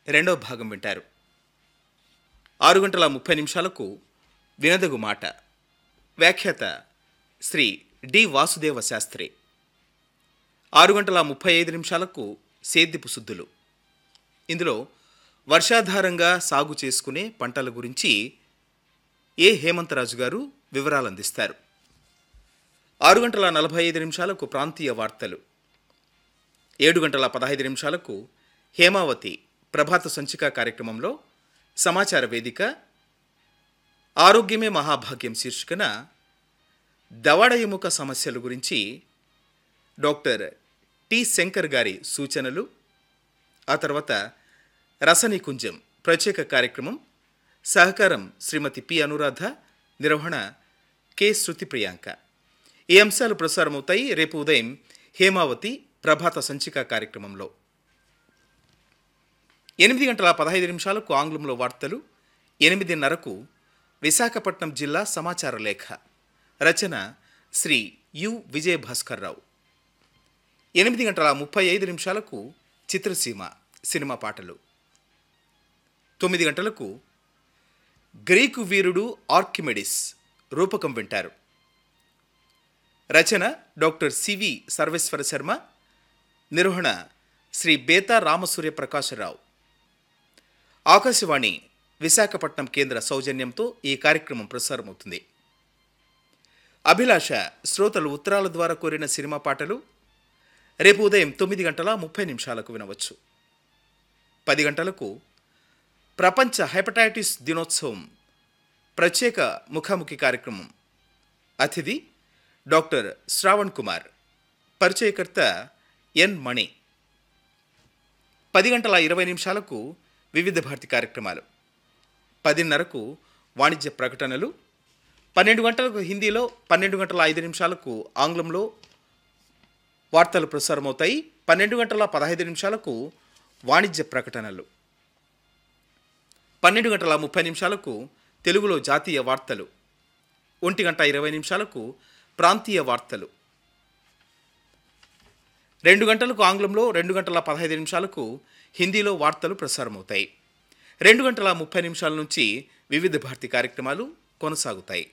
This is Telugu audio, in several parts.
రెండవ భాగం వింటారు ఆరు గంటల ముప్పై నిమిషాలకు వినదగు మాట వ్యాఖ్యాత శ్రీ డి వాసుదేవ శాస్త్రి ఆరు గంటల ముప్పై ఐదు నిమిషాలకు సేద్యపు శుద్ధులు ఇందులో వర్షాధారంగా సాగు చేసుకునే పంటల గురించి ఏ హేమంతరాజు గారు వివరాలు అందిస్తారు ఆరు గంటల నలభై ఐదు నిమిషాలకు ప్రాంతీయ వార్తలు ఏడు గంటల పదహైదు నిమిషాలకు హేమావతి ప్రభాత సంచిక కార్యక్రమంలో సమాచార వేదిక ఆరోగ్యమే మహాభాగ్యం శీర్షికన దవడ ఎముక సమస్యల గురించి డాక్టర్ టి శంకర్ గారి సూచనలు ఆ తర్వాత రసనికుంజం ప్రత్యేక కార్యక్రమం సహకారం శ్రీమతి పి అనురాధ నిర్వహణ కె శృతి ప్రియాంక ఈ అంశాలు ప్రసారమవుతాయి రేపు ఉదయం హేమావతి ప్రభాత సంచిక కార్యక్రమంలో ఎనిమిది గంటల పదహైదు నిమిషాలకు ఆంగ్లంలో వార్తలు ఎనిమిదిన్నరకు విశాఖపట్నం జిల్లా సమాచార లేఖ రచన శ్రీ యు విజయభాస్కర్ రావు ఎనిమిది గంటల ముప్పై ఐదు నిమిషాలకు చిత్రసీమ సినిమా పాటలు తొమ్మిది గంటలకు గ్రీకు వీరుడు ఆర్కిమెడిస్ రూపకం వింటారు రచన డాక్టర్ సివి సర్వేశ్వర శర్మ నిర్వహణ శ్రీ బేతా రామసూర్య ప్రకాశరావు ఆకాశవాణి విశాఖపట్నం కేంద్ర సౌజన్యంతో ఈ కార్యక్రమం ప్రసారమవుతుంది అభిలాష శ్రోతలు ఉత్తరాల ద్వారా కోరిన సినిమా పాటలు రేపు ఉదయం తొమ్మిది గంటల ముప్పై నిమిషాలకు వినవచ్చు పది గంటలకు ప్రపంచ హెపటైటిస్ దినోత్సవం ప్రత్యేక ముఖాముఖి కార్యక్రమం అతిథి డాక్టర్ శ్రావణ్ కుమార్ పరిచయకర్త ఎన్ మణి పది గంటల ఇరవై నిమిషాలకు వివిధ భారతి కార్యక్రమాలు పదిన్నరకు వాణిజ్య ప్రకటనలు పన్నెండు గంటలకు హిందీలో పన్నెండు గంటల ఐదు నిమిషాలకు ఆంగ్లంలో వార్తలు ప్రసారమవుతాయి పన్నెండు గంటల పదహైదు నిమిషాలకు వాణిజ్య ప్రకటనలు పన్నెండు గంటల ముప్పై నిమిషాలకు తెలుగులో జాతీయ వార్తలు ఒంటి గంట ఇరవై నిమిషాలకు ప్రాంతీయ వార్తలు రెండు గంటలకు ఆంగ్లంలో రెండు గంటల పదహైదు నిమిషాలకు హిందీలో వార్తలు ప్రసారమవుతాయి రెండు గంటల ముప్పై నిమిషాల నుంచి వివిధ భారతి కార్యక్రమాలు కొనసాగుతాయి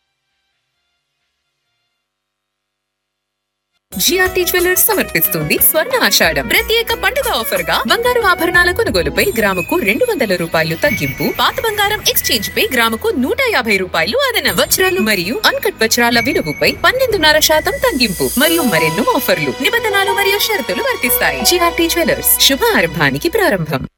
జిఆర్టీ జ్యువెలర్స్ సమర్పిస్తుంది స్వర్ణ ఆషాఢం ప్రత్యేక పండుగ ఆఫర్ గా బంగారు ఆభరణాల కొనుగోలుపై గ్రాముకు రెండు వందల రూపాయలు తగ్గింపు పాత బంగారం ఎక్స్చేంజ్ పై గ్రాముకు నూట యాభై రూపాయలు అదన వజ్రాలు మరియు అన్కట్ వజ్రాల విలువపై పన్నెండున్నర శాతం తగ్గింపు మరియు మరెన్నో ఆఫర్లు నిబంధనలు మరియు షరతులు వర్తిస్తాయి జిఆర్టీ జ్యువెలర్స్ శుభ ఆరంభానికి ప్రారంభం